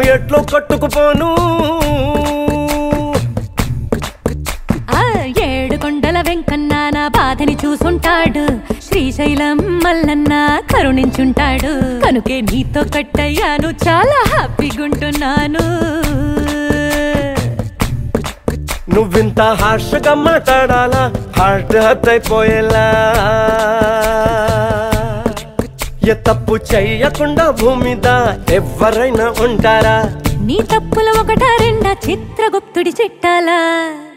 ఎట్లో కట్టుకుపోను ఆ ఏడు కొండల వెంకన్న నా బాధని చూసుంటాడు శ్రీశైలం మల్లన్న కరుణించుంటాడు కనుకే నీతో కట్టయ్యాను చాలా హ్యాపీగుంటున్నాను నువ్వింత హార్షగా మాట్లాడాలా హార్ట్ హర్ట్ అయిపోయేలా ఏ తప్పు చెయ్యకుండా భూమి మీద ఎవరైనా ఉంటారా నీ తప్పుల ఒకట రెండా చిత్రగుప్తుడి చిట్టాలా